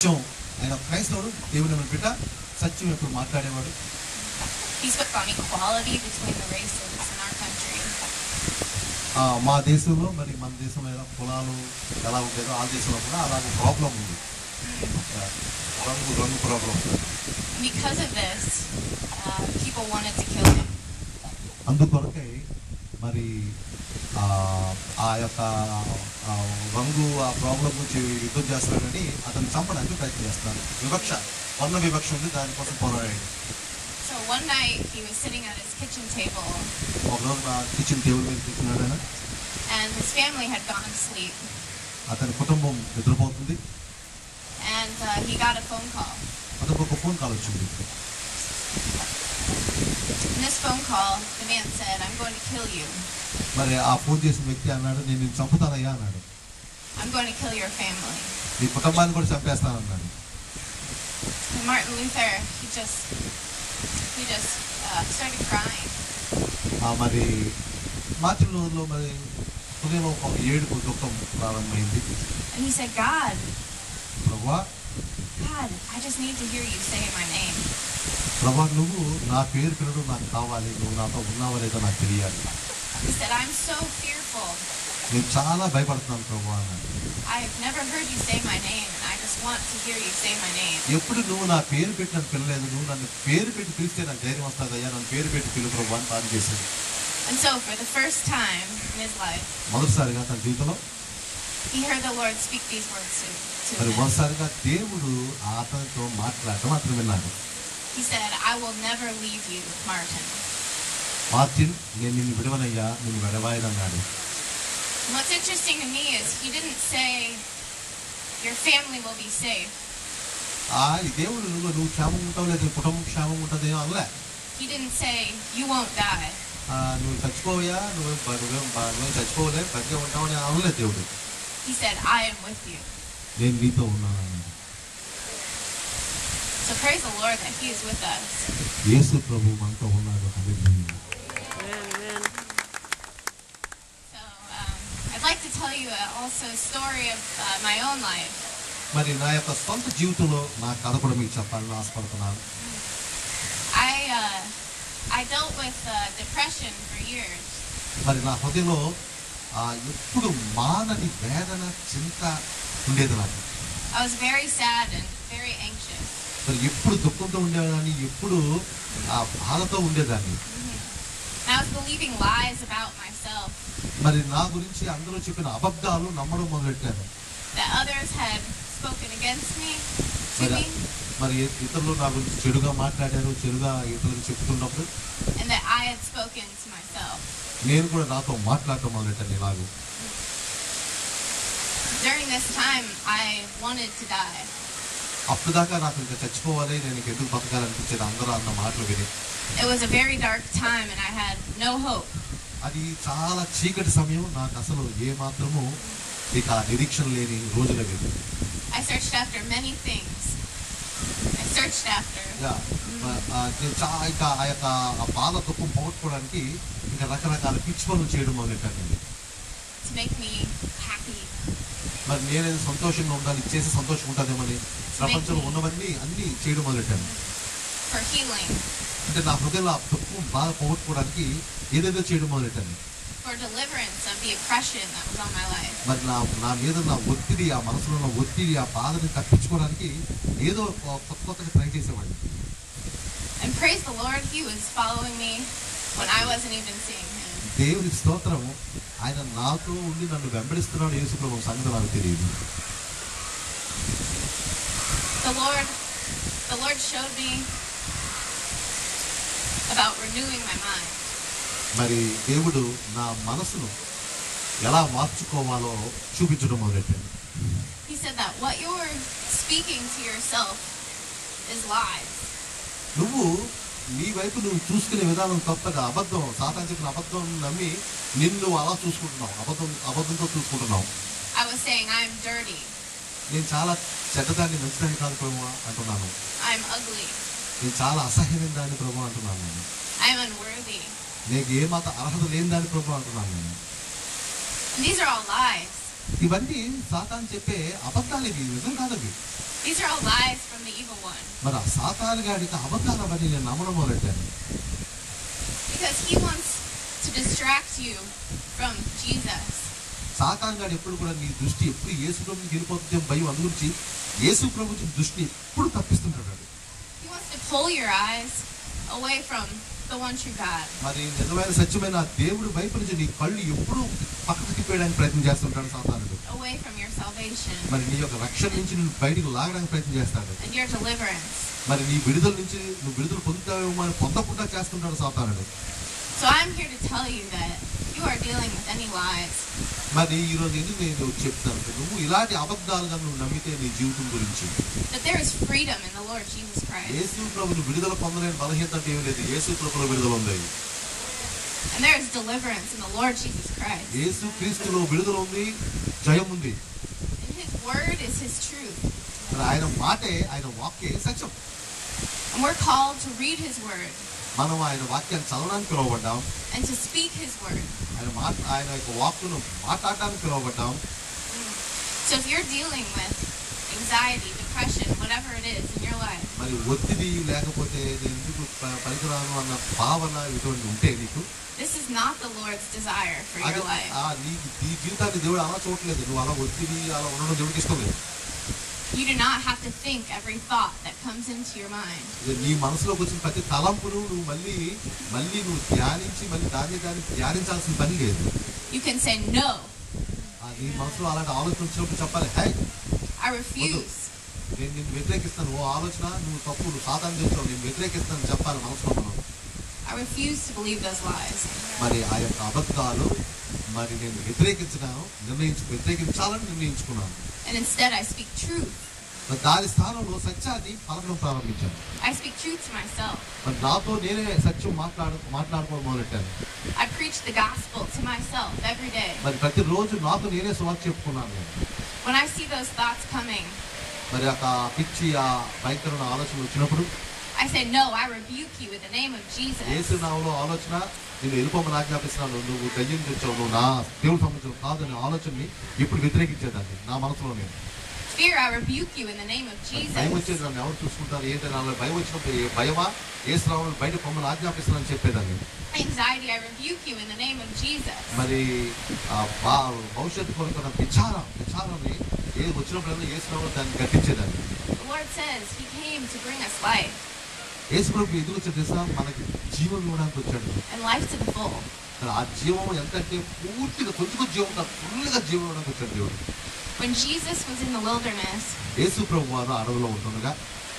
సత్యం ఆయన ఒక క్రైస్తవుడు దేవుని మన బిడ్డ సత్యం ఎప్పుడు మాట్లాడేవాడు He spoke on equality between the races in our country. ఆ, మా దేశంలో మరి మన దేశంలో ఎలా కులాలు ఎలా ఉండేదో ఆ దేశంలో కూడా అలాగే ప్రాబ్లం ఉంది ఆ, రంగు రంగు problem And because of this, uh, people wanted to kill him. అందుకొరకై మరి ఆ, ఆ యొక్క ఆ, రంగు ఆ ప్రాబ్లం గురించి యుద్ధం చేస్తాడని అతను చంపడానికి ప్రయత్నం చేస్తున్నారు వివక్ష వర్ణ వివక్ష ఉంది దానికోసం పోరాడాడు So one night he was sitting at his kitchen table ఒకరోజు నా కిచెన్ టేబుల్ మీద కూర్చున్నాడు ఆయన and his family had gone to sleep. అతని కుటుంబం నిద్రపోతుంది And uh, he got a phone call. అతనికి ఒక ఫోన్ కాల్ వచ్చింది In this phone call, the man said, I'm going to kill you. మరి ఆ ఫోన్ చేసిన వ్యక్తి అన్నాడు నేను నిన్ను చంపుతానయ్యా అన్నాడు I'm going to kill your family. నీ కుటుంబాన్ని కూడా చంపేస్తానన్నాడు And Martin Luther, he just, he just uh, started crying. ఆ మరి మార్చిన రోజుల్లో మరి హృదయంలో ఒక ఏడుపు దుఃఖం ప్రారంభమైంది And he said, God, ప్రభా God, I just need to hear you say my name. ప్రభా నువ్వు నా పేరు పిలవడం నాకు కావాలి నువ్వు నాతో ఉన్నావో లేదో నాకు తెలియాలి He said, I'm so fearful. నేను చాలా భయపడుతున్నాను ప్రభా అన్నాడు I've never heard you say my name, and I just want to hear you say my name. ఎప్పుడు నువ్వు నా పేరు పెట్టి నన్ను పిలలేదు నువ్వు నన్ను పేరు పెట్టి పిలిస్తే నాకు ధైర్యం వస్తుందయ్యా నన్ను పేరు పెట్టి పిలువు ప్రభా అని ప్రార్థన చేశాడు And so, for the first time in his life, మొదటిసారిగా తన జీవితంలో he heard the Lord speak these words to, to మరి him. మొదటిసారిగా దేవుడు అతనితో మాట్లాడటం అతను విన్నాడు He said, I will never leave you, Martin. Martin నేను నిన్ను విడవనయ్యా నిన్ను విడవాయనన్నాడు And what's interesting to me is he didn't say, Your family will be safe. ఆ ఈ దేవుడు నువ్వు నువ్వు క్షేమం ఉంటావు లేదు నీ కుటుంబం క్షేమం ఉంటుంది ఏమో అనలే He didn't say, You won't die. ఆ, నువ్వు చచ్చిపోవయా నువ్వు నువ్వేం బా- నువ్వేం చచ్చిపోవలే బతికే ఉంటావు అని అనలేదు దేవుడు He said, I am with you. నేను నీతో ఉన్నాను అన్నాడు. So praise the Lord that he is with us. యేసు ప్రభు మనతో ఉన్నాడు హల్లెలూయా. So um, I'd like to tell you uh, also a story of uh, my own life. మరి నా యొక్క సొంత జీవితంలో నా కథ కూడా మీకు చెప్పాలని ఆశపడుతున్నాను I uh, I dealt with uh, depression for years. మరి నా హృదయంలో ఆ, ఎప్పుడు మానని వేదన చింత ఉండేది నాకు I was very sad and very anxious. మరి ఎప్పుడు దుఃఖంతో ఉండేదాన్ని ఎప్పుడు ఆ బాధతో ఉండేదాన్ని And I was believing lies about myself మరి నా గురించి అందరూ చెప్పిన అబద్ధాలు నమ్మడం మొదలెట్టాను that others had spoken against me to మరి me మరి ఇతరులు నా గురించి చెడుగా మాట్లాడారు చెడుగా ఇతరులకు చెప్తున్నప్పుడు and that I had spoken to myself. నేను కూడా నాతో మాట్లాడటం మొదలెట్టాను ఇలాగూ During this time, I wanted to die. అప్పుడు దాకా నాకు ఇంకా చచ్చిపోవాలి నేను ఇంక ఎందుకు బతకాలనిపించేది అందరూ అన్న మాటలు విని It was a very dark time, and I had no hope. అది చాలా చీకటి సమయం నాకు అసలు ఏ మాత్రము ఇక నిరీక్షణ లేని రోజులు అవి I searched after many things. I searched after యా, ఆ- ఆ నేను చా ఇంకా ఆ యొక్క ఆ బాధ దుఃఖం పోగొట్టుకోవడానికి ఇంకా రకరకాల పిచ్చి పనులు చేయడం మొదలెట్టాను to make me happy. మరి నేనేది సంతోషంగా ఉండాలి ఇది చేసి సంతోషంగా ఉంటుందేమని ప్రపంచంలో ఉన్నవన్నీ అన్నీ చేయడం మొదలెట్టాను for healing, అంటే నా హృదయంలో ఆ దుఃఖం బాధ పోగొట్టుకోవడానికి ఏదేదో చేయడం మొదలెట్టాను for deliverance of the oppression that was on my life. మరి నా నా మీద నా ఒత్తిడి ఆ మనసులో ఉన్న ఒత్తిడి ఆ బాధని తప్పించుకోవడానికి ఏదో ఒక కొత్త కొత్తగా ట్రై చేసేవాడిని And praise the Lord, He was following me when I wasn't even seeing Him. దేవుని స్తోత్రం ఆయన నాతో ఉండి నన్ను వెంబడిస్తున్నాడు యేసుప్రభు సంగతి నాకు తెలియదు The Lord, the Lord showed me about renewing my mind. మరి దేవుడు నా మనసును ఎలా మార్చుకోవాలో చూపించడం మొదలెట్టాడు He said that what you're speaking to yourself is lies. నువ్వు నీ వైపు నువ్వు చూసుకునే విధానం తప్పగా అబద్ధం సాతాన్ చెప్పిన అబద్ధం నమ్మి నిన్ను అలా చూసుకుంటున్నావు అబద్ధం అబద్ధంతో చూసుకుంటున్నావు I was saying I'm dirty, నేను చాలా చెడ్డదాన్ని మంచిదాన్ని కాదు ప్రభు అంటున్నాను I'm ugly, నేను చాలా అసహ్యమైన దాన్ని ప్రభు అంటున్నాను నేను I'm unworthy. నీకు ఏమాత్రం అర్హత లేని దాన్ని ప్రభు అంటున్నాను నేను And these are all lies. ఇవన్నీ సాతాన్ చెప్పే అబద్ధాలు ఇవి నిజం కాదవి These are all lies from the evil one. మరి ఆ సాతాన్ గాడికి అబద్ధాలు అవన్నీ నేను నమ్మడం మొదలెట్టాను Because he wants to distract you from Jesus. Satan గాడు ఎప్పుడు కూడా నీ దృష్టి ఎప్పుడు యేసు ప్రభుకి వెళ్ళిపోతుంటే భయం అందు గురించి యేసు ప్రభు దృష్టి ఎప్పుడు తప్పిస్తుంటాడు వాడు. He wants to pull your eyes away from the one true God. మరి నిజమైన సత్యమైన ఆ దేవుడి వైపు నుంచి నీ కళ్ళు ఎప్పుడు పక్కకు తిప్పేయడానికి ప్రయత్నం చేస్తుంటాడు సాతానుడు away from your salvation మరి నీ యొక్క రక్షణ నుంచి నువ్వు బయటికి లాగడానికి ప్రయత్నం చేస్తాడు and your deliverance. మరి నీ విడుదల నుంచి నువ్వు విడుదల పొందుతావేమో అని పొందకుండా చేస్తుంటాడు సాతానుడు So I'm here to tell you that you are dealing with any lies. మరి ఈ రోజు ఎందుకు నేను చెప్తాను అంటే నువ్వు ఇలాంటి అబద్ధాలుగా నువ్వు నమ్మితే నీ జీవితం గురించి That there is freedom in the Lord Jesus Christ. యేసు ప్రభుని విడుదల పొందలేని బలహీనత అంటే ఏం లేదు యేసు ప్రభులో విడుదల ఉంది And there is deliverance in the Lord Jesus Christ. యేసు క్రీస్తులో విడుదల ఉంది జయం ఉంది And his word is his truth. మరి ఆయన మాటే ఆయన వాక్యే సత్యం And we're called to read his word మనం ఆయన వాక్యాన్ని చదవడానికి పిలువబడ్డాం and to speak his word. ఆయన మాట ఆయన యొక్క వాక్కును మాట్లాడడానికి పిలువబడ్డాం So if you're dealing with anxiety, depression, whatever it is in your life, మరి ఒత్తిడి లేకపోతే నేను ఎందుకు ప- పనికిరాను అన్న భావన ఇటువంటి ఉంటే నీకు this is not the Lord's desire for అది your life. ఆ నీ నీ జీవితాన్ని దేవుడు అలా చూడలేదు నువ్వు అలా ఒత్తిడి అలా ఉండడం దేవుడికి ఇష్టం లేదు You do not have to think every thought that comes into your mind. ఇది నీ మనసులోకి వచ్చిన ప్రతి తలంపును నువ్వు మళ్ళీ మళ్ళీ నువ్వు ధ్యానించి మళ్ళీ దాన్ని దాన్ని ధ్యానించాల్సిన పని లేదు You can say, No, ఆ నీ మనసులో అలాంటి ఆలోచన వచ్చినప్పుడు చెప్పాలి హై I refuse. నేను నిన్ను వ్యతిరేకిస్తాను ఓ ఆలోచన నువ్వు తప్పు నువ్వు సాధారణ చేస్తావు నేను వ్యతిరేకిస్తాను చెప్పాలి మనసులో మనం I refuse to believe those lies. మరి ఆ యొక్క అబద్ధాలు మరి నేను వ్యతిరేకించినాను నిర్ణయించు వ్యతిరేకించాలని నిర్ణయించుకున్నాను And instead, I speak truth. మరి దాని స్థానంలో సత్యాన్ని పలకడం ప్రారంభించాను I speak truth to myself. మరి నాతో నేనే సత్యం మాట్లాడు మాట్లాడుకోవడం మొదలెట్టాను I preach the gospel to myself every day. మరి ప్రతిరోజు నాతో నేనే సువార్త చెప్పుకున్నాను నేను When I see those thoughts coming, మరి ఆ పిచ్చి ఆ భయంకరమైన ఆలోచన వచ్చినప్పుడు I say, No, I rebuke you in the name of Jesus. ఏసు నామలో ఆలోచన నేను వెళ్ళిపోమని ఆజ్ఞాపిస్తున్నాను నువ్వు దయ్యం తెచ్చావు నువ్వు నా దేవుడు సంబంధించిన కాదు అనే ఆలోచనని ఇప్పుడు వ్యతిరేకించేదాన్ని నా మనసులో నేను Fear, I rebuke you in the name of మరి భయం Jesus. వచ్చేది నన్ను ఎవరు చూసుకుంటారు ఏంటి నాలో భయం వచ్చినప్పుడు ఏ భయమా ఏ శ్రావణం బయట పొమ్మని ఆజ్ఞాపిస్తున్నాను చెప్పేదాన్ని Anxiety, I rebuke you in the name of Jesus. మరి ఆ బా భవిష్యత్తు కొరకు విచారం విచారాన్ని ఏ వచ్చినప్పుడైనా ఏ శ్రావణం దాన్ని గట్టించేదాన్ని The Lord says He came to bring us life యేసు ప్రభు ఎందుకు వచ్చాడు తెలుసా మనకి జీవం ఇవ్వడానికి వచ్చాడు and life to the full. మరి ఆ జీవం ఎంతంటే పూర్తిగా కొంచెం జీవం కాదు ఫుల్గా జీవం ఇవ్వడానికి వచ్చాడు దేవుడు When Jesus was in the wilderness, యేసు ప్రభు వారు అడవిలో ఉంటుండగా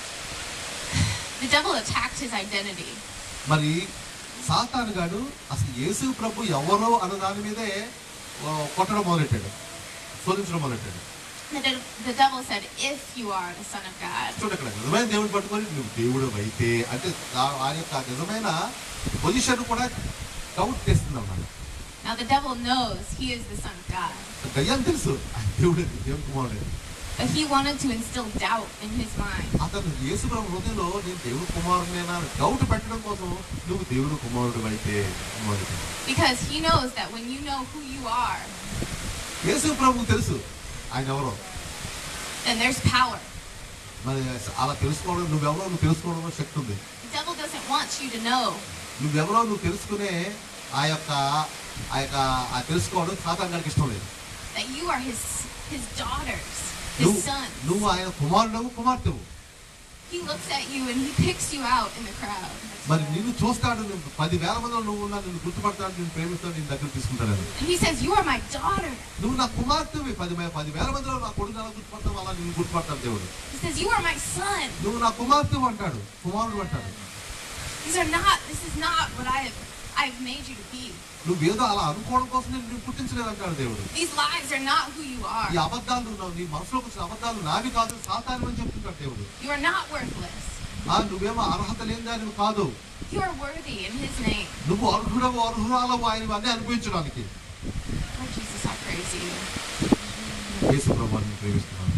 the devil attacked his identity. మరి సాతాను గాడు అసలు యేసు ప్రభు ఎవరో అన్న దాని మీదే ఆ, కొట్టడం మొదలెట్టాడు శోధించడం మొదలెట్టాడు The, de- the devil said, If you are the Son of God, చూడండి ఇక్కడ నిజమైన దేవుడు పట్టుకొని నువ్వు దేవుడు అయితే అంటే ఆ- ఆ యొక్క నిజమైన పొజిషన్ కూడా డౌట్ చేస్తుంది అన్నమాట now the devil knows he is the Son of God. దయ్యం తెలుసు ఆ దేవుడు దేవుడు కుమారుడు But he wanted to instill doubt in his mind. అతను యేసు ప్రభు హృదయంలో నేను దేవుడు కుమారుడేనా అని డౌట్ పెట్టడం కోసం నువ్వు దేవుడు కుమారుడు అయితే కుమారుడు Because he knows that when you know who you are, యేసు ప్రభువు తెలుసు ఆయన ఎవరో then there's power. మరి అలా తెలుసుకోవడం నువ్వెవరో నువ్వు తెలుసుకోవడంలో శక్తి ఉంది The devil doesn't want you to know నువ్వెవరో నువ్వు తెలుసుకునే ఆ యొక్క ఆ యొక్క ఆ తెలుసుకోవడం సాతానికి ఇష్టం లేదు that you are his his daughters, his నువ్వు sons. నువ్వు ఆయన కుమారుడవు కుమార్తెవు He looks at you and he picks you out in the crowd. మరి నిన్ను చూస్తాడు నువ్వు పదివేల మందిలో నువ్వు ఉన్నా నిన్ను గుర్తుపడతాడు నేను ప్రేమిస్తాడు నేను దగ్గర తీసుకుంటాడు And he says, You are my daughter. నువ్వు నా కుమార్తెవి పది మే- పదివేల మందిలో నా కొడుకు ఎలా గుర్తుపడతావు అలా నిన్ను గుర్తుపడతాడు దేవుడు He says, You are my son. నువ్వు నా కుమార్తెవు అంటాడు కుమారుడు అంటాడు These are not, this is not what I have I've made you to be. నువ్వేదో అలా అనుకోవడం కోసం నేను నిన్ను పుట్టించలేదు అంటాడు దేవుడు These lies are not who you ఈ are. అబద్ధాలు నువ్వు- నీ మనసులోకి వచ్చిన అబద్ధాలు నావి కాదు సాతాను అని చెప్తుంటాడు దేవుడు You are not worthless. ఆ నువ్వేమో అర్హత లేని దానివి కాదు You are worthy in his name. నువ్వు అర్హుడవు అర్హురాలవు ఆయన అన్నీ అనుభవించడానికి Lord Jesus, I praise you. యేసు ప్రభువాన్ని ప్రేమిస్తున్నాను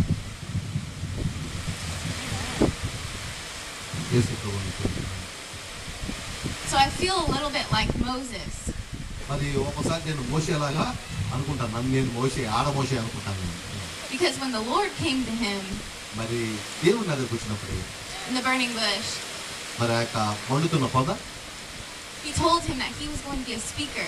యేసు ప్రభువాన్ని ప్రేమిస్తున్నాను So I feel a little bit like Moses. మరి ఒకసారి నేను మోసేలాగా అనుకుంటాను నన్ను నేను మోసే ఆడ మోసే అనుకుంటాను నేను. Because when the Lord came to him మరి దేవుని దగ్గరకు వచ్చినప్పుడు in the burning bush, మరి ఆ యొక్క వండుతున్న పొద he told him that he was going to be a speaker.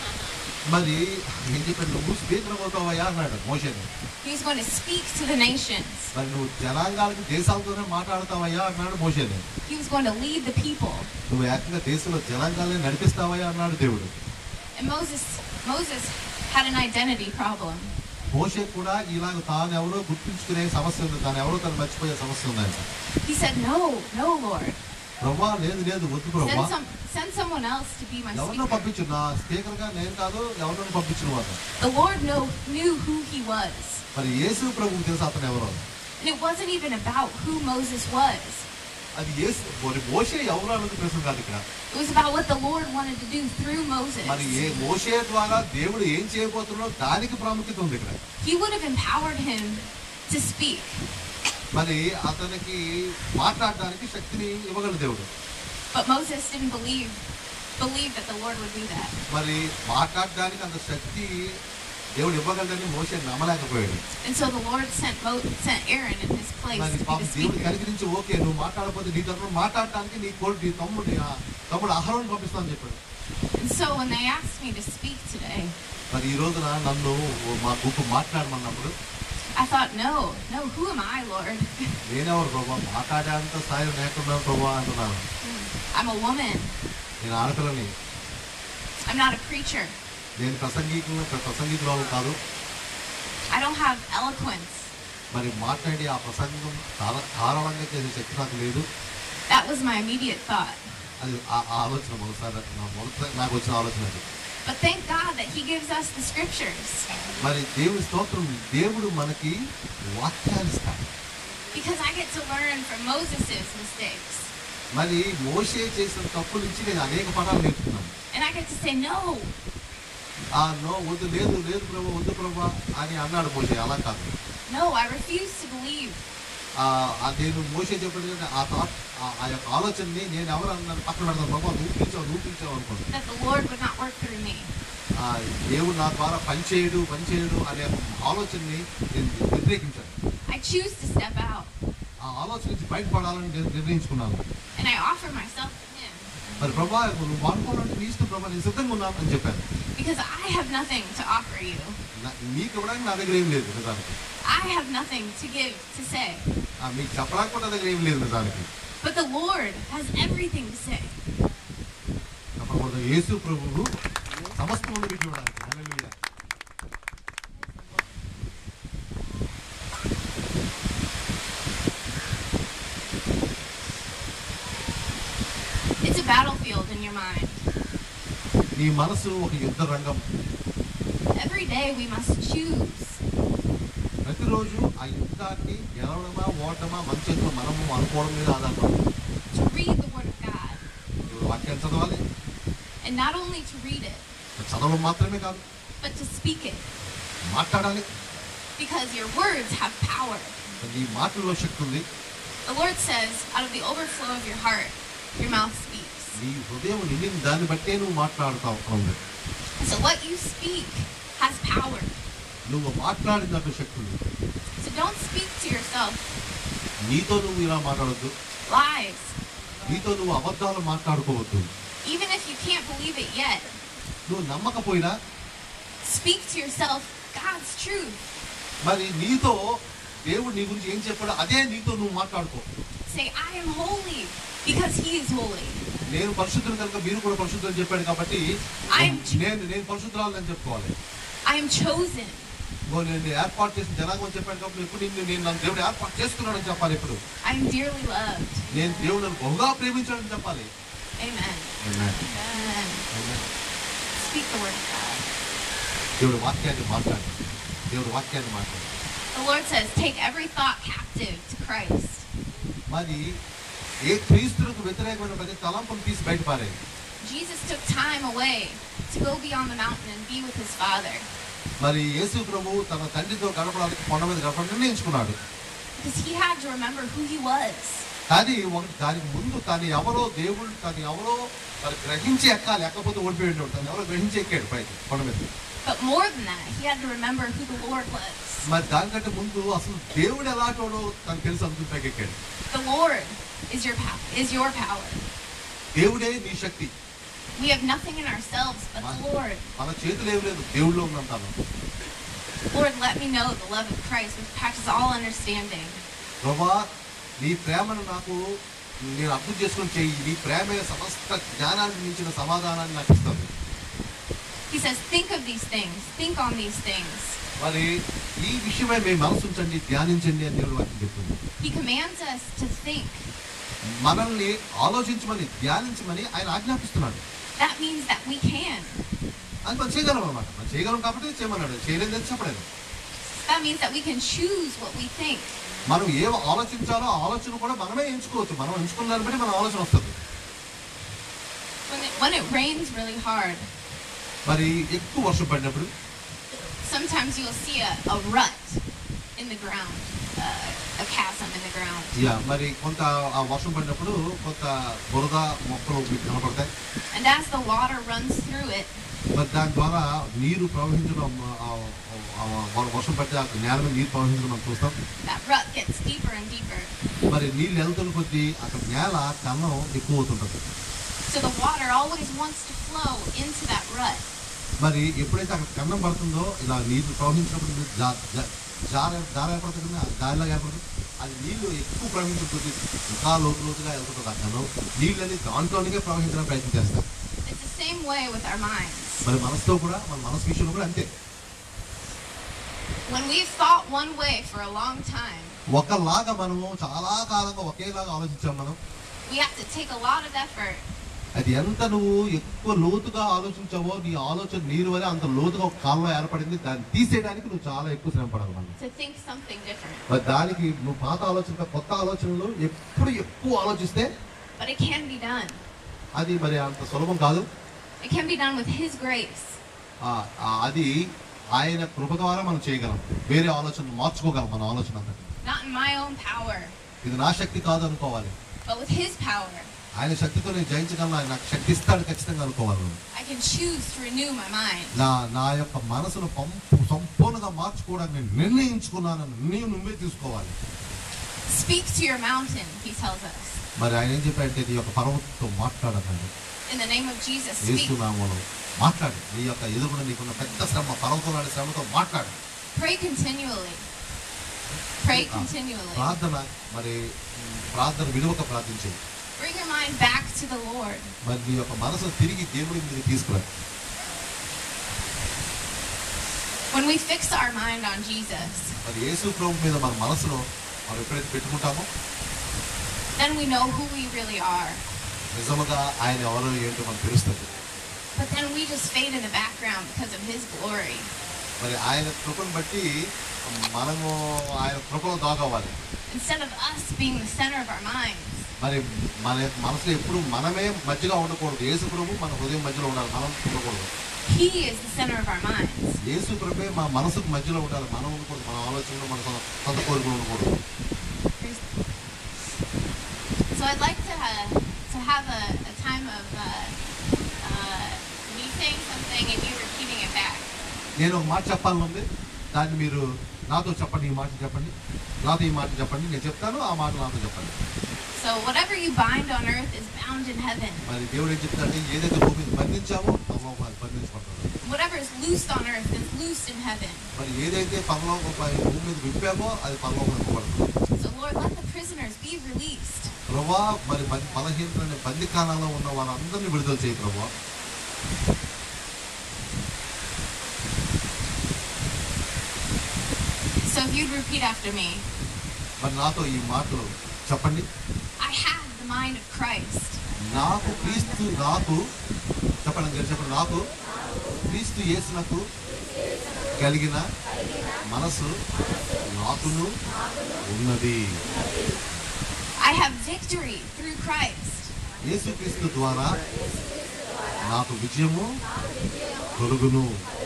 మరి ఏం చెప్పాడు నువ్వు స్పీకర్ అవుతావయ్యా అన్నాడు మోసేని He was going to speak to the nations. మరి నువ్వు జనాంగాలకి దేశాలతోనే మాట్లాడతావయ్యా అన్నాడు మోసేని He was going to lead the people. నువ్వు ఏకంగా దేశంలో జనాంగాలని నడిపిస్తావయ్యా అన్నాడు దేవుడు And Moses Moses had an identity problem. మోషే కూడా ఇలాగ తాను ఎవరో గుర్తుంచుకునే సమస్య ఉంది తాను ఎవరో తను మర్చిపోయే సమస్య ఉందంట He said, No, no, Lord. ప్రభా లేదు లేదు వద్దు ప్రభా Send some send someone else to be my ఎవరినో speaker. పంపించు నా స్పీకర్ గా నేను కాదు ఎవరినో పంపించిన వాడు The Lord know, knew who he was. మరి యేసు ప్రభువు తెలుసు అతను ఎవరో And it wasn't even about who Moses was. అది యేసు మరి మోషే ఎవరు అన్నది ప్రశ్న కాదు ఇక్కడ It was about what the Lord wanted to do through Moses. మరి ఏ మోషే ద్వారా దేవుడు ఏం చేయబోతున్నాడో దానికి ప్రాముఖ్యత ఉంది ఇక్కడ He would have empowered him to speak. మరి అతనికి మాట్లాడడానికి శక్తిని ఇవ్వగలడు దేవుడు But Moses didn't believe believe that the Lord would do that. మరి మాట్లాడడానికి అంత శక్తి దేవుడు ఇవ్వగలడని మోషే నమ్మలేకపోయాడు And so the Lord sent Mo- sent Aaron in his place మరి to be పాపం the దేవుడు speaker. కనికరించి ఓకే నువ్వు మాట్లాడకపోతే నీ తరఫున మాట్లాడటానికి నీ కోడి నీ తమ్ముడు ఆ తమ్ముడు అహరోని పంపిస్తానని చెప్పాడు And so when they asked me to speak today, మరి ఈ రోజున నన్ను మా గుంపు మాట్లాడమన్నప్పుడు I thought, no, no, who am I, Lord? నేనెవరు ప్రభా మాట్లాడేంత స్థాయి లేకున్నాను ప్రభా అంటున్నాను I'm a woman. నేను ఆడపిల్లని I'm not a preacher. నేను ప్రసంగికులు ప్రసంగికురాలు కాదు I don't have eloquence. మరి మాట్లాడి ఆ ప్రసంగం ధార- ధారాళంగా చేసే శక్తి నాకు లేదు That was my immediate thought. అది ఆ ఆ ఆలోచన మొదటిసారి నా మొదటి నాకు వచ్చిన ఆలోచన అది But thank God that He gives us the scriptures మరి దేవుని స్తోత్రం దేవుడు మనకి వాక్యాలు ఇస్తాడు because I get to learn from Moses' mistakes. మరి మోషే చేసిన తప్పుల నుంచి నేను అనేక పదాలు నేర్చుకున్నాను And I get to say, no, ఆ నో వద్దు లేదు లేదు ప్రభు వద్దు ప్రభు అని అన్నాడు మోషే అలా కాదు no, I refuse to believe ఆ ఆ నేను మోసే చెప్పిన ఆ థాట్ ఆ యొక్క ఆలోచనని నేను ఎవరు అన్నాను పక్కన పెడతాను బాబా నువ్వు పిలిచావు నువ్వు పిలిచావు అనుకోండి that the Lord would not work through me. ఆ దేవుడు నా ద్వారా పనిచేయడు పనిచేయడు అనే ఆలోచనని నేను వ్యతిరేకించాను I choose to step out ఆ ఆలోచన నుంచి బయటపడాలని నేను నిర్ణయించుకున్నాను and I offer myself to Him మరి ప్రభా నువ్వు వాడుకోవాలంటే నీ ఇష్టం ప్రభా నేను సిద్ధంగా ఉన్నాను అని చెప్పాను because I have nothing to offer you. నా- నీకు ఇవ్వడానికి నా దగ్గర ఏం లేదు నిజానికి I have nothing to give, to say. ఆ, మీకు చెప్పడానికి కూడా నా దగ్గర ఏం లేదు నిజానికి But the Lord has everything to say. చెప్పకూడదు యేసు ప్రభువు సమస్తం ఉంది మీకు ఇవ్వడానికి హల్లెలూయా. It's a battlefield in your mind. నీ మనసు ఒక యుద్ధ రంగం Every day we must choose ప్రతిరోజు ఆ యుద్ధాన్ని గెలవడమా ఓటమా మన చేతిలో మనము అనుకోవడం మీద ఆధారపడి to read the Word of God. ఇప్పుడు వాక్యాన్ని చదవాలి And not only to read it, చదవడం మాత్రమే కాదు but to speak it. మాట్లాడాలి Because your words have power. నీ మాటల్లో శక్తి ఉంది The Lord says, out of the overflow of your heart, your mouth speaks. నీ హృదయం నిండిన దాన్ని బట్టే నువ్వు మాట్లాడుతావు ఉంది So what you speak has power. నువ్వు మాట్లాడినట్టు శక్తి ఉంది So don't speak to yourself నీతో నువ్వు ఇలా మాట్లాడొద్దు lies. నీతో నువ్వు అబద్ధాలు మాట్లాడుకోవద్దు Even if you can't believe it yet, నువ్వు నమ్మకపోయినా speak to yourself God's truth. మరి నీతో దేవుడు నీ గురించి ఏం చెప్పాడో అదే నీతో నువ్వు మాట్లాడుకో Say, I am holy because He is holy. నేను పరిశుద్ధులు కనుక మీరు కూడా పరిశుద్ధులు చెప్పాడు కాబట్టి I'm- నేను నేను పరిశుద్ధురాలని చెప్పుకోవాలి I am chosen. ఇంకో నేను ఏర్పాటు చేసిన జనాంగం చెప్పాడు కాబట్టి ఇప్పుడు నిన్ను నేను నన్ను దేవుడు ఏర్పాటు చేసుకున్నాడని చెప్పాలి ఇప్పుడు I am dearly loved. నేను దేవుడు నన్ను బహుగా ప్రేమించాడని చెప్పాలి Amen. Amen. Speak the word of God. దేవుడు వాక్యాన్ని మాట్లాడు దేవుడు వాక్యాన్ని మాట్లాడు The Lord says, take every thought captive to Christ. మరి ఏ క్రీస్తులకు వ్యతిరేకమైన ప్రతి తలంపును తీసి బయటపారాయి Jesus took time away to go beyond the mountain and be with his Father మరి యేసు ప్రభు తన తండ్రితో గడపడానికి కొండ మీద గడపడం నిర్ణయించుకున్నాడు because he had to remember who he was. కానీ ఒకటి దానికి ముందు తను ఎవరో దేవుడు తను ఎవరో మరి గ్రహించి ఎక్కాలి ఎక్కపోతే ఓడిపోయి ఉండేవాడు తను ఎవరో గ్రహించి ఎక్కాడు పైకి కొండ మీద But more than that, he had to remember who the Lord was. మరి దానికంటే ముందు అసలు దేవుడు ఎలాంటోడో తనకు తెలుసు అందుకు పైకెక్కాడు The Lord is your power. Is your power. దేవుడే నీ శక్తి We have nothing in ourselves but the Lord. మన చేతులు ఏం లేదు దేవుడిలో ఉందంటాను Lord, let me know the love of Christ, which passes all understanding. ప్రభా నీ ప్రేమను నాకు నేను అర్థం చేసుకొని చెయ్యి నీ ప్రేమే సమస్త జ్ఞానాన్ని మించిన సమాధానాన్ని నాకు ఇస్తుంది He says, think of these things. Think on these things. మరి ఈ విషయమై మేము మనసు ఉంచండి ధ్యానించండి అని దేవుడు వాక్యం చెప్తుంది He commands us to think. మనల్ని ఆలోచించమని ధ్యానించమని ఆయన ఆజ్ఞాపిస్తున్నాడు That means that we can. అది మనం చేయగలం అనమాట మనం చేయగలం కాబట్టి చేయమన్నాడు చేయలేదని చెప్పలేదు That means that we can choose what we think. మనం ఏం ఆలోచించాలో ఆ ఆలోచన కూడా మనమే ఎంచుకోవచ్చు మనం ఎంచుకున్న దాన్ని బట్టి మన ఆలోచన వస్తుంది When it, when it rains really hard, మరి ఎక్కువ వర్షం పడినప్పుడు sometimes you'll see a, a rut in the ground, uh, a chasm in the ground. యా మరి కొంత ఆ వర్షం పడినప్పుడు కొంత బురద మొక్కలు మీకు కనపడతాయి And as the water runs through it, మరి దాని ద్వారా నీరు ప్రవహించడం ఆ, ఆ, ఆ, వర్షం పడితే ఆ నేల మీద నీరు ప్రవహించడం మనం చూస్తాం that rut gets deeper and deeper. మరి నీళ్ళు వెళ్తున్న కొద్దీ అక్కడ నేల కన్నం ఎక్కువ అవుతుంటుంది So the water always wants to flow into that rut. మరి ఎప్పుడైతే అక్కడ కన్నం పడుతుందో ఇలా నీరు ప్రవహించినప్పుడు జా- జా- జార జార ఏర్పడుతుంది కదా దారిలాగా ఏర్పడుతుంది అది నీళ్లు ఎక్కువ ప్రవహించుతుంది ఇంకా లోతు లోతుగా వెళ్తుంటుంది ఆ కన్నం నీళ్ళని దాంట్లోనే ప్రవహించడానికి ప్రయత్నం చేస్తారు It's the same way with our minds. మరి మనసుతో కూడా మన మనసు విషయంలో కూడా అంతే When we've thought one way for a long time, ఒకలాగా మనము చాలా కాలంగా ఒకేలాగా ఆలోచించాం మనం we have to take a lot of effort అది ఎంత నువ్వు ఎక్కువ లోతుగా ఆలోచించావో నీ ఆలోచన నీరు వల్ల అంత లోతుగా ఒక కాలంలో ఏర్పడింది దాన్ని తీసేయడానికి నువ్వు చాలా ఎక్కువ శ్రమ పడాలి మనం to think something different. మరి దానికి నువ్వు పాత ఆలోచన కొత్త ఆలోచనలు ఎప్పుడు ఎక్కువ ఆలోచిస్తే But it can be done. అది మరి అంత సులభం కాదు It can be done with His grace. ఆ, ఆ, అది ఆయన కృప ద్వారా మనం చేయగలం వేరే ఆలోచన మార్చుకోగలం మన ఆలోచన అంతా Not in my own power, ఇది నా శక్తి కాదు అనుకోవాలి but with His power. ఆయన శక్తితో నేను జయించగలను ఆయన నాకు శక్తి ఇస్తాడు ఖచ్చితంగా అనుకోవాలి నువ్వు. I can choose to renew my mind. నా నా యొక్క మనసును పంపు సంపూర్ణంగా మార్చుకోవడానికి నేను నిర్ణయించుకున్నాను నిర్ణయం నువ్వే తీసుకోవాలి Speak to your mountain, He tells us. మరి ఆయన ఏం చెప్పాడంటే నీ యొక్క పర్వతంతో మాట్లాడకండి In the name of Jesus, speak. ఏసునామలో మాట్లాడు నీ యొక్క ఎదుగున నీకున్న పెద్ద శ్రమ పర్వతం లాంటి శ్రమతో మాట్లాడు Pray continually. Pray Ah. continually. ప్రార్థన మరి ఉమ్, ప్రార్థన విలువక ప్రార్థించేది Bring your mind back to the Lord. మరి నీ యొక్క మనసు తిరిగి దేవుడి మీద తీసుకురా When we fix our mind on Jesus, మరి యేసు ప్రభు మీద మన మనసులో మనం ఎప్పుడైతే పెట్టుకుంటామో then we know who we really are. నిజముగా ఆయన ఎవరో ఏంటో మనకు తెలుస్తుంది But then we just fade in the background because of His glory. మరి ఆయన కృపను బట్టి మనము ఆయన కృపలో దాగవ్వాలి Instead of us being the center of our minds, మరి మన యొక్క మనసులో ఎప్పుడు మనమే మధ్యగా ఉండకూడదు యేసు ప్రభు మన హృదయం మధ్యలో ఉండాలి మనం ఉండకూడదు He is the center of our minds. యేసు ప్రభే మా మనసుకు మధ్యలో ఉండాలి మనం ఉండకూడదు మన ఆలోచనలు మన సొంత- సొంత కోరికలు ఉండకూడదు So I'd like to uh, to have a, a time of uh, uh, me saying something and you repeating it back. నేను ఒక మాట చెప్పాలని ఉంది దాన్ని మీరు నాతో చెప్పండి ఈ మాట చెప్పండి నాతో ఈ మాట చెప్పండి నేను చెప్తాను ఆ మాట నాతో చెప్పండి So whatever you bind on earth is bound in heaven. మరి దేవుడు ఏం చెప్తాడంటే ఏదైతే భూమి మీద బంధించామో అమ్మో అది బంధించబడతాడు Whatever is loosed on earth is loosed in heaven. మరి ఏదైతే పరలోకం పై భూమి మీద విప్పామో అది పరలోకం ఇవ్వబడుతుంది So Lord, let the prisoners be released. ప్రభా మరి బ- బలహీనమైన బందికాలంలో ఉన్న వాళ్ళందరినీ విడుదల చేయి ప్రభా So if you'd repeat after me, మరి నాతో ఈ మాటలు చెప్పండి I have the mind of Christ. నాకు క్రీస్తు నాకు చెప్పండి అందరూ చెప్పండి నాకు క్రీస్తు యేసునకు కలిగిన మనసు నాకును ఉన్నది I have victory through Christ. యేసుక్రీస్తు ద్వారా నాకు విజయము కలుగును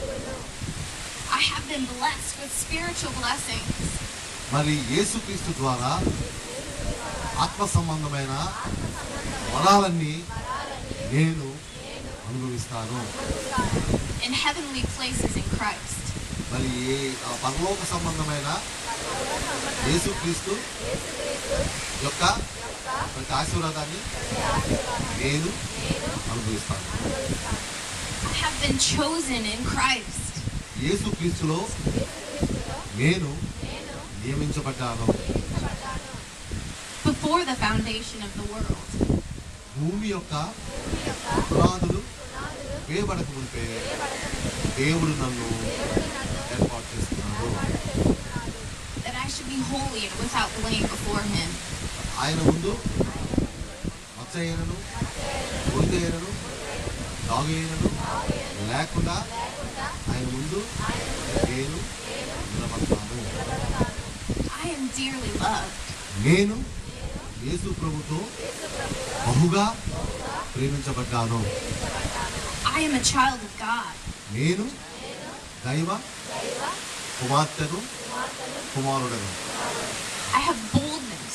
I have been blessed with spiritual blessings. మరి యేసుక్రీస్తు ద్వారా ఆత్మ సంబంధమైన వరాలన్నీ నేను అనుభవిస్తాను in heavenly places in Christ. మరి ఏ ఆ పరలోక సంబంధమైన యేసుక్రీస్తు యొక్క ప్రతి ఆశీర్వాదాన్ని నేను అనుభవిస్తాను I have been chosen in Christ. యేసుక్రీస్తులో నేను నియమించబడ్డాను before the foundation of the world. భూమి యొక్క పునాదులు వేయబడక మునిపే దేవుడు నన్ను ఏర్పాటు చేస్తున్నాడు That I should be holy and without blame before Him. ఆయన ముందు మచ్చ అయినను కొడుకు అయినను డాగు అయినను లేకుండా ఆయన ముందు నేను నిలబడతాను I am dearly loved. నేను యేసు ప్రభుతో బహుగా ప్రేమించబడ్డాను I am a child of God. నేను దైవ కుమార్తెను కుమారుడను I have boldness.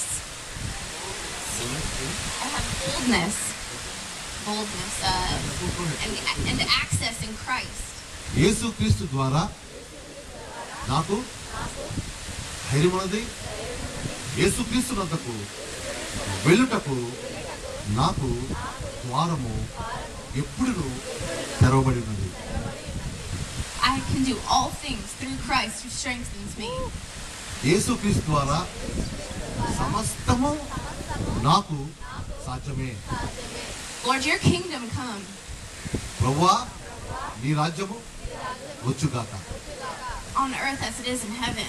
I have boldness. Boldness uh, and, and access in Christ. యేసుక్రీస్తు ద్వారా నాకు ధైర్యమున్నది యేసుక్రీస్తు నద్దకు వెళ్ళుటకు నాకు ద్వారము ఎప్పుడు తెరవబడి ఉన్నది I can do all things through Christ who strengthens me. యేసుక్రీస్తు ద్వారా సమస్తము నాకు సాధ్యమే Lord, your kingdom come. ప్రవ్వా నీ రాజ్యము వచ్చుగాక on earth as it is in heaven.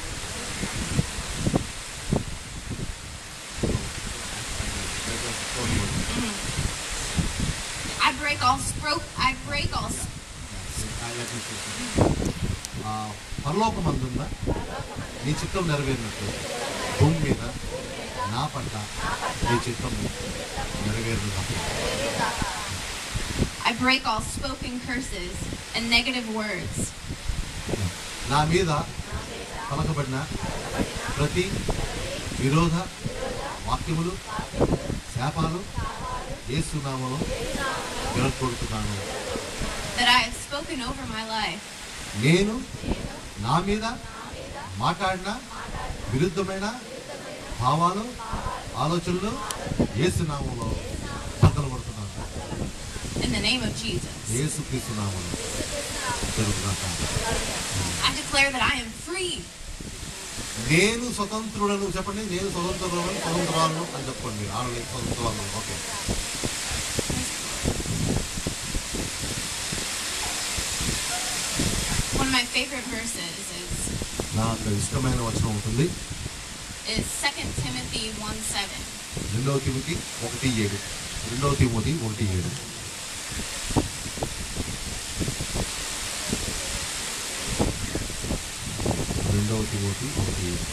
I break all spro- I break all s- ఆ, పరలోకమందున్న నీ చిత్తం నెరవేరినట్టు భూమి మీద నా పట్ల నీ చిత్తం నెరవేరుగా I break all spoken curses and negative words. నా మీద పలకబడిన ప్రతి విరోధ వాక్యములు శాపాలు ఏసునామలో విరగొడుతున్నాను that I have spoken over my life. నేను నా మీద మాట్లాడిన విరుద్ధమైన భావాలు ఆలోచనలు ఏసునామంలో బద్దలపడుతున్నాను In the name of Jesus. ఏసుక్రీస్తు నామంలో జరుగుతున్నాక I declare that I am free. నేను స్వతంత్రుడను చెప్పండి నేను స్వతంత్రులను స్వతంత్రాలను అని చెప్పండి ఆడలే స్వతంత్రాలను okay One of my favorite verses is నాకు ఇష్టమైన వచనం ఉంటుంది is 2 Timothy 1 7. రెండవ తిమోతి ఒకటి ఏడు రెండవ తిమోతి ఒకటి ఏడు రెండవ తిమోతి ఒకటి ఏడు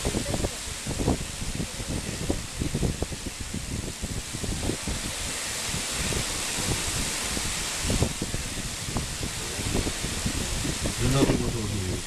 రెండవ తిమోతి ఒకటి ఏడు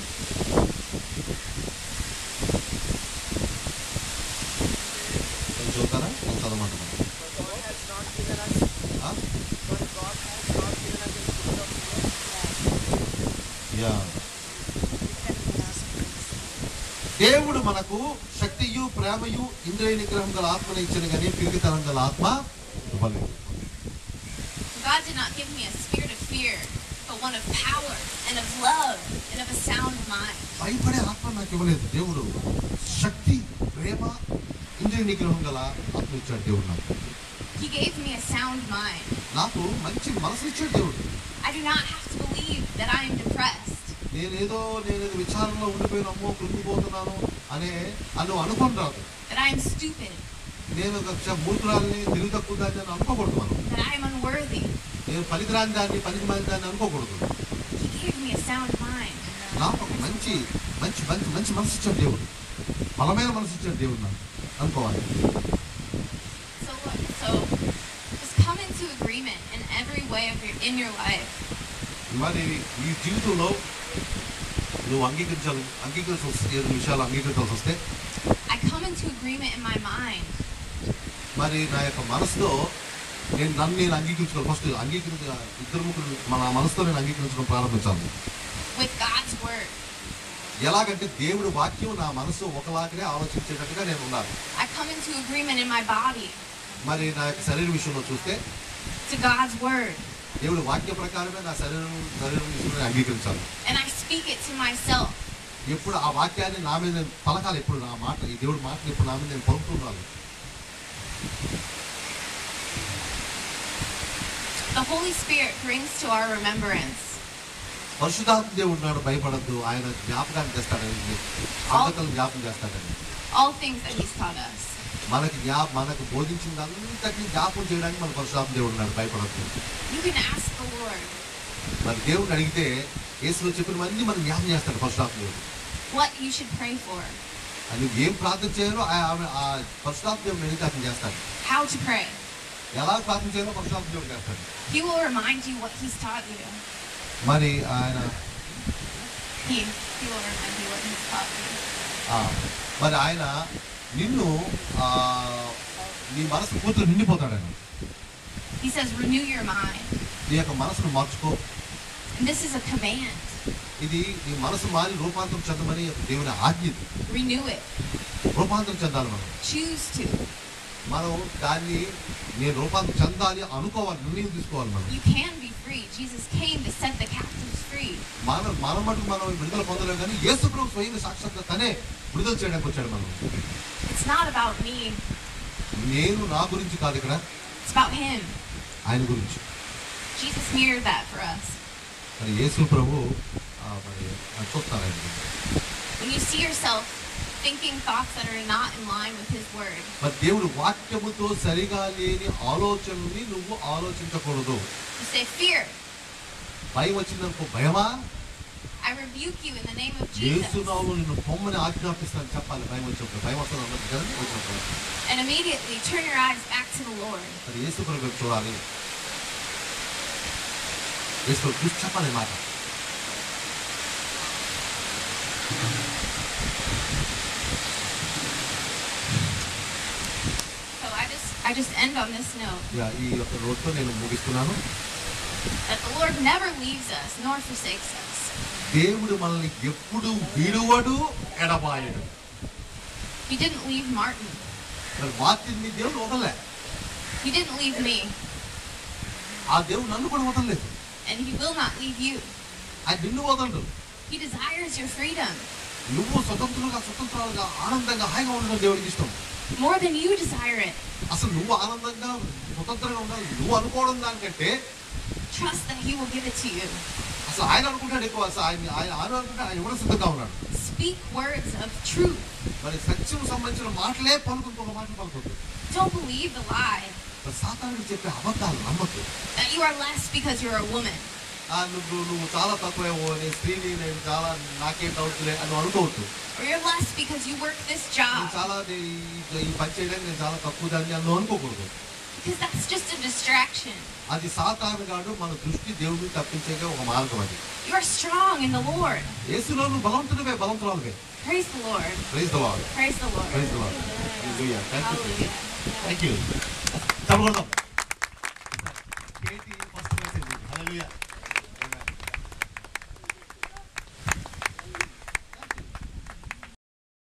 కొంచెం చదువుతారా కొంచెం చదవమంటారా God has not given us, ఆ? but God has not given us the spirit of fear. Yeah We can even ask praise. దేవుడు మనకు శక్తియు ప్రేమయు ఇంద్రియ నిగ్రహం గల ఆత్మను ఇచ్చిన కానీ పిరిగితనం గల ఆత్మ ఇవ్వలేదు God did not give me a spirit of fear, but one of power and of love and of a sound mind. భయపడే ఆత్మ నాకు ఇవ్వలేదు దేవుడు శక్తి ప్రేమ ఇంద్రియ నిగ్రహం గల ఆత్మ ఇచ్చాడు దేవుడు నాకు He gave me a sound mind. నాకు మంచి మనసు ఇచ్చాడు దేవుడు I do not have to believe that I am depressed. నేనేదో నేనేదో విచారంలో ఉండిపోయిన అమ్మో కృంగిపోతున్నాను అనే అని అనుకొని రాదు that I am stupid, నేను ఒక క్ష- మూర్ఖురాల్ని తెలివి తక్కువ దాన్ని అని అనుకోకూడదు మనం that I am unworthy. నేను పనికిరాని దాన్ని పనికి మాలిన దాన్ని అనుకోకూడదు He gave me a sound mind. నాకు ఒక మంచి మంచి మంచి మంచి మనసు ఇచ్చాడు దేవుడు బలమైన మనసు ఇచ్చాడు దేవుడు నాకు అనుకోవాలి So what? So just come into agreement in every way of your in your life. మరి ఈ జీవితంలో నువ్వు అంగీకరించాలి అంగీకరించాల్సి వస్తే ఏదో విషయాలు అంగీకరించాల్సి వస్తే I come into agreement in my mind మరి నా యొక్క మనసులో నేను నన్ను నేను అంగీకరించుకోవాలి ఫస్ట్ అంగీకరించ ఇద్దరు ముగ్గురు మన మనసుతో నేను అంగీకరించడం ప్రారంభించాను with God's word. ఎలాగంటే దేవుడి వాక్యం నా మనసు ఒకలాగనే ఆలోచించేటట్టుగా నేను ఉన్నాను I come into agreement in my body మరి నా యొక్క శరీర విషయంలో చూస్తే to God's word. దేవుడి వాక్య ప్రకారమే నా శరీరం శరీరం విషయంలో నేను అంగీకరించాలి And I speak it to myself. ఎప్పుడు ఆ వాక్యాన్ని నా మీద నేను పలకాలి ఎప్పుడు నా మాట ఈ దేవుడి మాటని ఇప్పుడు నా మీద నేను పలుకుతున్నాను The Holy Spirit brings to our remembrance పరిశుధాత్మ దేవుడు నాడు భయపడద్దు ఆయన జ్ఞాపకాన్ని తెస్తాడని సంగతులు జ్ఞాపకం చేస్తాడని all things that He's taught us. మనకి జ్ఞా మనకు బోధించింది అంతటిని జ్ఞాపకం చేయడానికి మన పరిశుధాత్మ దేవుడు నాడు భయపడద్దు You can ask the Lord మరి దేవుడిని అడిగితే యేసులో చెప్పినవన్నీ మనం జ్ఞాపకం చేస్తాడు పరిశుధాత్మ దేవుడు what you should pray for, అని ఏం ప్రార్థన చేయాలో ఆ- ఆమె ఆ పరిశుధాత్మ దేవుడిని అడిగితే అతను చేస్తాడు how to pray. ఎలా ప్రార్థన చేయాలో పరిశుధాత్మ దేవుడు చేస్తాడు He will remind you what He's taught you. మరి ఆయన He, he will remind you what He's taught you. ఆ, మరి ఆయన నిన్ను ఆ, నీ మనసు పూర్తిగా నిండిపోతాడు ఆయన He says, renew your mind. నీ యొక్క మనసును మార్చుకో And this is a command. ఇది నీ మనసు మారి రూపాంతరం చెందమని దేవుని ఆజ్ఞ ఇది. Renew it. రూపాంతరం చెందాలి మనం Choose to. మనం దాన్ని నేను రూపాంతరం చెందాలి అనుకోవాలి నిర్ణయం తీసుకోవాలి మనం You can be free. Jesus came to set the captives free. మన మన మటుకు మనం విడుదల పొందలేము కానీ యేసు ప్రభు స్వయం సాక్షాత్ తనే విడుదల చేయడానికి వచ్చాడు మనం It's not about me, నేను నా గురించి కాదు ఇక్కడ it's about Him. ఆయన గురించి Jesus mirrored that for us. మరి యేసు ప్రభు ఆ, మరి అది చూస్తారు ఆయన గురించి. When you see yourself thinking thoughts that are not in line with His Word, మరి దేవుడు వాక్యముతో సరిగా లేని ఆలోచనని నువ్వు ఆలోచించకూడదు you say, Fear, భయం వచ్చిందనుకో భయమా I rebuke you in the name of Jesus. యేసునామములో నిన్ను పొమ్మని ఆజ్ఞాపిస్తాను చెప్పాలి భయం వచ్చినప్పుడు భయం వస్తుంది అన్నది కదా వచ్చినప్పుడు And immediately turn your eyes back to the Lord. మరి యేసు ప్రభు వైపు చూడాలి యేసు ప్రభు చూసి చెప్పాలి ఈ మాట So I just I just end on this note ఇక ఈ యొక్క రోజుతో నేను ముగిస్తున్నాను that the Lord never leaves us nor forsakes us. దేవుడు మనల్ని ఎప్పుడు విడువడు ఎడబాయడు He didn't leave Martin. మరి మార్టిని దేవుడు వదలలే He didn't leave me. ఆ దేవుడు నన్ను కూడా వదలలేదు And he will not leave you. ఆయన నిన్ను వదలడు He desires your freedom నువ్వు స్వతంత్రంగా స్వతంత్రాలుగా ఆనందంగా హాయిగా ఉండడం దేవుడికి ఇష్టం more than you desire it. అసలు నువ్వు ఆనందంగా స్వతంత్రంగా ఉండాలి నువ్వు అనుకోవడం దానికంటే Trust that he will give it to you. అసలు ఆయన అనుకుంటాడు ఎక్కువ అసలు ఆయన ఆయన ఆయన అనుకుంటే ఆయన ఇవ్వడం సిద్ధంగా ఉన్నాడు Speak words of truth. మరి సత్యం సంబంధించిన మాటలే పలుకుతుంది ఒక మాట పలుకుతుంది Don't believe the lie మరి సాతానుడు చెప్పే అబద్ధాలు నమ్మద్దు that you are less because you're a woman. ఆ, నువ్వు నువ్వు చాలా తక్కువేమో నేను స్త్రీని నేను చాలా నాకేం అవుతులే అని అనుకోవద్దు Or you're less because you work this నేను job. చాలా నే- ఈ- ఈ పని చేయడానికి నేను చాలా తక్కువ దాన్ని అని నువ్వు అనుకోకూడదు Because that's just a distraction. అది సాతాను గాడు మన దృష్టి దేవుడిని తప్పించే ఒక మార్గం అది You are strong in the Lord. యేసులో నువ్వు బలవంతుడివే బలవంతురాలువే Praise the Lord. Praise the Lord Praise the Lord. Praise the Lord thank you Hallelujah. Thank you చెప్పకూడదాం